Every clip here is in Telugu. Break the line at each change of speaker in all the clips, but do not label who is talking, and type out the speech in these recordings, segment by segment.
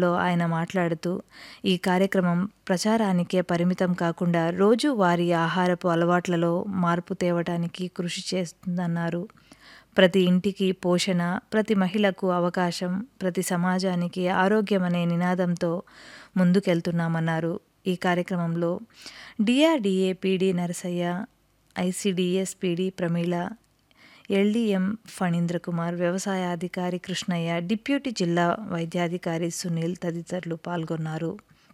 కార్యక్రమంలో ఆయన మాట్లాడుతూ ఈ కార్యక్రమం ప్రచారానికే పరిమితం కాకుండా రోజు వారి ఆహారపు అలవాట్లలో మార్పు తేవటానికి కృషి చేస్తుందన్నారు ప్రతి ఇంటికి పోషణ ప్రతి మహిళకు అవకాశం ప్రతి సమాజానికి ఆరోగ్యం అనే నినాదంతో ముందుకెళ్తున్నామన్నారు ఈ కార్యక్రమంలో DRDA PD Narasayya ICDS PD Pramila LDM Phanindra Kumar వ్యవసాయ అధికారి కృష్ణయ్య డిప్యూటీ జిల్లా వైద్యాధికారి సునీల్ తదితరులు పాల్గొన్నారు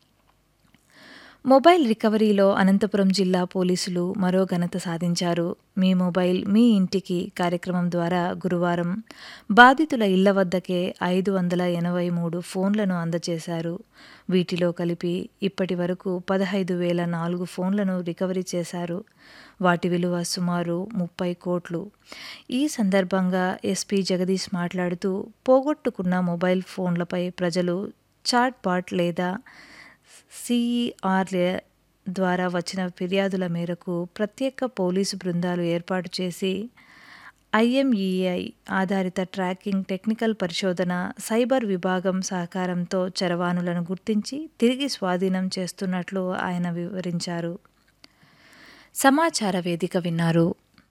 మొబైల్ రికవరీలో అనంతపురం జిల్లా పోలీసులు మరో ఘనత సాధించారు మీ మొబైల్ మీ ఇంటికి కార్యక్రమం ద్వారా గురువారం బాధితుల ఇళ్ల వద్దకే ఐదు వందల ఎనభై మూడు ఫోన్లను అందజేశారు వీటిలో కలిపి ఇప్పటి వరకు పదహైదు వేల నాలుగు ఫోన్లను రికవరీ చేశారు వాటి విలువ సుమారు ముప్పై కోట్లు ఈ సందర్భంగా ఎస్పీ జగదీష్ మాట్లాడుతూ పోగొట్టుకున్న మొబైల్ ఫోన్లపై ప్రజలు చాట్ బాట్ లేదా సిఈఆర్ ద్వారా వచ్చిన ఫిర్యాదుల మేరకు ప్రత్యేక పోలీసు బృందాలు ఏర్పాటు చేసి ఐఎంఈఐ ఆధారిత ట్రాకింగ్ టెక్నికల్ పరిశోధన సైబర్ విభాగం సహకారంతో చరవాణులను గుర్తించి తిరిగి స్వాధీనం చేస్తున్నట్లు ఆయన వివరించారు సమాచార వేదిక విన్నారు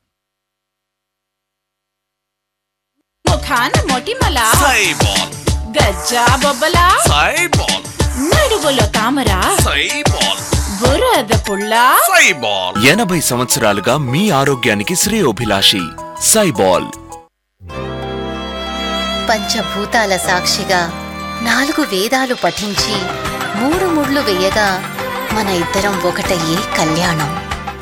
ముఖాన మొటిమల
సైబాల్
గజ్జా బొబ్బల
సైబాల్
నడువులో తామర
సైబాల్
బురద పుల్ల
సైబాల్ ఎనభై సంవత్సరాలుగా మీ ఆరోగ్యానికి శ్రేయోభిలాషి సైబాల్
పంచభూతాల సాక్షిగా నాలుగు వేదాలు పఠించి మూడు ముళ్ళు వేయగా మన ఇద్దరం ఒకటయ్యే కళ్యాణం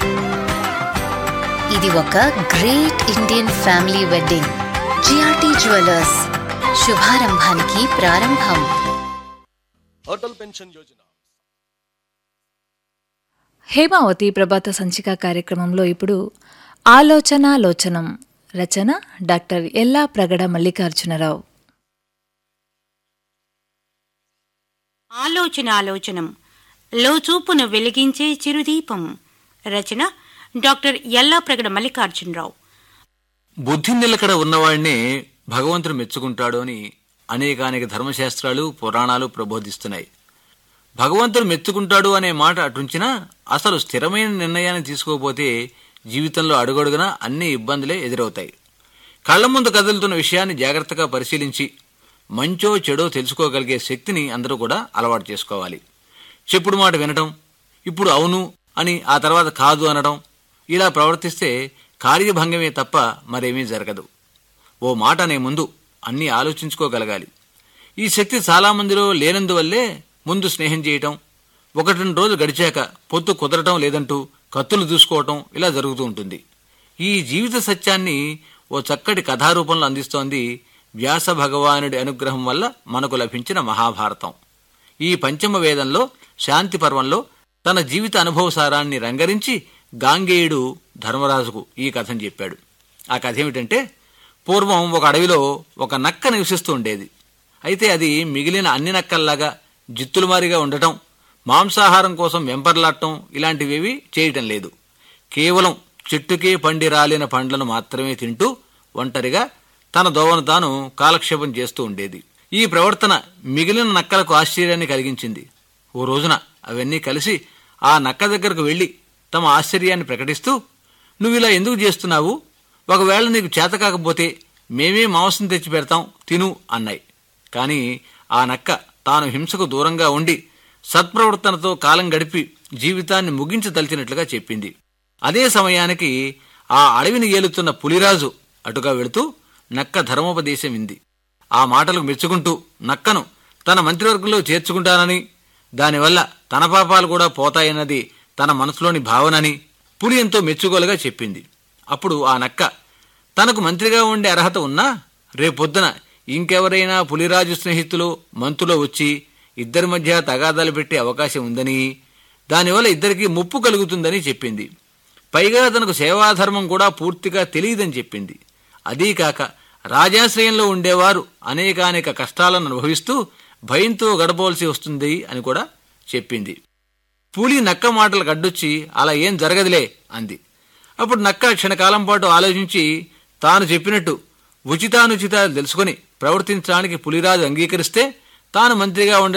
ఇది ఒక great Indian family wedding GRT jewellers శుభారంభానికి ప్రారంభం
అటల్ పెన్షన్ యోజన
హేమావతి ప్రభాత సంచిక కార్యక్రమంలో ఇప్పుడు ఆలోచన లోచనం రచన డాక్టర్ ఎల్లా ప్రగడ మల్లికార్జునరావు
ఆలోచనాలోచనం లోచూపును వెలిగించే చిరుదీపం రచన డాక్టర్ ఎల్లాప్రగడ మల్లికార్జునరావు
బుద్ధి నిలకడ ఉన్నవాడినే భగవంతుడు మెచ్చుకుంటాడు అని అనేకానేక ధర్మశాస్త్రాలు పురాణాలు ప్రబోధిస్తున్నాయి భగవంతుడు మెచ్చుకుంటాడు అనే మాట అటుంచినా అసలు స్థిరమైన నిర్ణయాన్ని తీసుకోకపోతే జీవితంలో అడుగడుగున అన్ని ఇబ్బందులే ఎదురవుతాయి కళ్ల ముందు కదులుతున్న విషయాన్ని జాగ్రత్తగా పరిశీలించి మంచో చెడో తెలుసుకోగలిగే శక్తిని అందరూ కూడా అలవాటు చేసుకోవాలి చెప్పుడు మాట వినటం ఇప్పుడు అవును అని ఆ తర్వాత కాదు అనడం ఇలా ప్రవర్తిస్తే కార్యభంగమే తప్ప మరేమీ జరగదు ఓ మాట అనే ముందు అన్నీ ఆలోచించుకోగలగాలి ఈ శక్తి చాలామందిలో లేనందువల్లే ముందు స్నేహం చేయటం ఒకటి రెండు రోజులు గడిచాక పొత్తు కుదరటం లేదంటూ కత్తులు దూసుకోవటం ఇలా జరుగుతూ ఉంటుంది ఈ జీవిత సత్యాన్ని ఓ చక్కటి కథారూపంలో అందిస్తోంది వ్యాస భగవానుడి అనుగ్రహం వల్ల మనకు లభించిన మహాభారతం ఈ పంచమ వేదంలో శాంతి పర్వంలో తన జీవిత అనుభవ సారాన్ని రంగరించి గాంగేయుడు ధర్మరాజుకు ఈ కథను చెప్పాడు ఆ కథ ఏమిటంటే పూర్వం ఒక అడవిలో ఒక నక్క నివసిస్తూ ఉండేది అయితే అది మిగిలిన అన్ని నక్కల్లాగా జిత్తులమారిగా ఉండటం మాంసాహారం కోసం వెంపర్లాడటం ఇలాంటివేవి చేయటం లేదు కేవలం చెట్టుకే పండి రాలిన పండ్లను మాత్రమే తింటూ ఒంటరిగా తన దోవను తాను కాలక్షేపం చేస్తూ ఉండేది ఈ ప్రవర్తన మిగిలిన నక్కలకు ఆశ్చర్యాన్ని కలిగించింది ఓ రోజున అవన్నీ కలిసి ఆ నక్క దగ్గరకు వెళ్లి తమ ఆశ్చర్యాన్ని ప్రకటిస్తూ నువ్వు ఇలా ఎందుకు చేస్తున్నావు ఒకవేళ నీకు చేత కాకపోతే మేమే మాంసం తెచ్చి పెడతాం తిను అన్నాయి కానీ ఆ నక్క తాను హింసకు దూరంగా ఉండి సత్ప్రవర్తనతో కాలం గడిపి జీవితాన్ని ముగించదలిచినట్లుగా చెప్పింది అదే సమయానికి ఆ అడవిని ఏలుతున్న పులిరాజు అటుగా వెళుతూ నక్క ధర్మోపదేశం వింది ఆ మాటలకు మెచ్చుకుంటూ నక్కను తన మంత్రివర్గంలో చేర్చుకుంటానని దానివల్ల తన పాపాలు కూడా పోతాయన్నది తన మనసులోని భావనని పులి ఎంతో మెచ్చుకోలుగా చెప్పింది అప్పుడు ఆ నక్క తనకు మంత్రిగా ఉండే అర్హత ఉన్నా రేపొద్దున ఇంకెవరైనా పులిరాజు స్నేహితులు మంత్రులో వచ్చి ఇద్దరి మధ్య తగాదాలు పెట్టే అవకాశం ఉందని దానివల్ల ఇద్దరికీ ముప్పు కలుగుతుందని చెప్పింది పైగా తనకు సేవాధర్మం కూడా పూర్తిగా తెలియదని చెప్పింది అదీ కాక రాజాశ్రయంలో ఉండేవారు అనేకానేక కష్టాలను అనుభవిస్తూ భయంతో గడపవలసి వస్తుంది అని కూడా చెప్పింది పులి నక్క మాటలు గడ్డొచ్చి అలా ఏం జరగదులే అంది అప్పుడు నక్క క్షణకాలం పాటు ఆలోచించి తాను చెప్పినట్టు ఉచితానుచితాలు తెలుసుకొని ప్రవర్తించడానికి పులిరాజు అంగీకరిస్తే తాను మంత్రిగా ఉండ